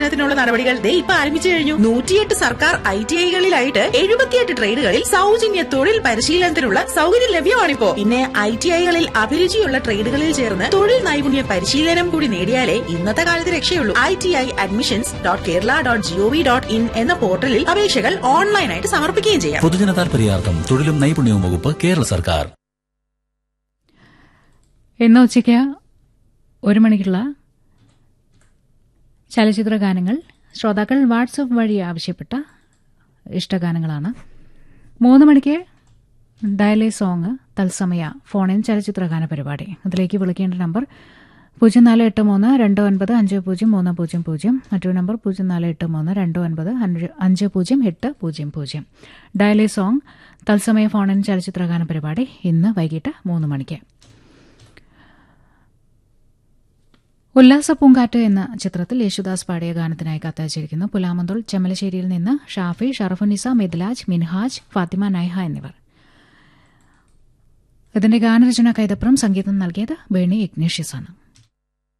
ത്തിനുള്ള നടപടികൾ ദേ ഇപ്പൊ ആരംഭിച്ചു കഴിഞ്ഞു നൂറ്റിയെട്ട് സർക്കാർ ഐ ടി ഐകളിലായിട്ട് എഴുപത്തിയെട്ട് ട്രേഡുകളിൽ സൗജന്യ തൊഴിൽ പരിശീലനത്തിനുള്ള സൗകര്യം ലഭ്യമാണിപ്പോ പിന്നെ ഐ ടി ഐകളിൽ അഭിരുചിയുള്ള ട്രേഡുകളിൽ ചേർന്ന് തൊഴിൽ നൈപുണ്യ പരിശീലനം കൂടി നേടിയാലേ ഇന്നത്തെ കാലത്ത് രക്ഷയുള്ളൂ I T I admissions dot Kerala dot G O V dot in എന്ന പോർട്ടലിൽ അപേക്ഷകൾ ഓൺലൈനായിട്ട് സമർപ്പിക്കുകയും ചെയ്യാം പൊതുജന താൽപര്യാർത്ഥം തൊഴിലും നൈപുണ്യവും വകുപ്പ് കേരള സർക്കാർ ഇന്ന് ഉച്ചയ്ക്ക് ഒരു മണിക്കുള്ള ചലച്ചിത്ര ഗാനങ്ങൾ ശ്രോതാക്കൾ വാട്സപ്പ് വഴി ആവശ്യപ്പെട്ട ഇഷ്ടഗാനങ്ങളാണ് മൂന്ന് മണിക്ക് ഡയലേ സോങ് തത്സമയ ഫോണിൻ ചലച്ചിത്ര ഗാന പരിപാടി അതിലേക്ക് വിളിക്കേണ്ട നമ്പർ പൂജ്യം നാല് എട്ട് മൂന്ന് രണ്ട് ഒൻപത് അഞ്ച് പൂജ്യം മൂന്ന് പൂജ്യം പൂജ്യം മറ്റൊരു നമ്പർ പൂജ്യം നാല് എട്ട് മൂന്ന് രണ്ട് ഒൻപത് അഞ്ച് അഞ്ച് പൂജ്യം എട്ട് പൂജ്യം പൂജ്യം ഡയലേ സോങ് തത്സമയ ഫോണിൻ ചലച്ചിത്ര ഗാന പരിപാടി ഇന്ന് വൈകിട്ട് മൂന്ന് മണിക്ക് ഉല്ലാസ പൂങ്കാറ്റ് എന്ന ചിത്രത്തിൽ യേശുദാസ് പാടിയ ഗാനത്തിനായി കത്തയച്ചിരിക്കുന്നു പുലാമന്തോൾ ചെമ്മലശ്ശേരിയിൽ നിന്ന് ഷാഫി ഷറഫുനിസ മിദ്ലാജ് മിൻഹാജ് ഫാത്തിമ നൈഹ എന്നിവർ ഇതിന്റെ ഗാനരചന കൈതപ്രം സംഗീതം നൽകിയത് ബേണി ഇഗ്നേഷ്യസ് ആണ്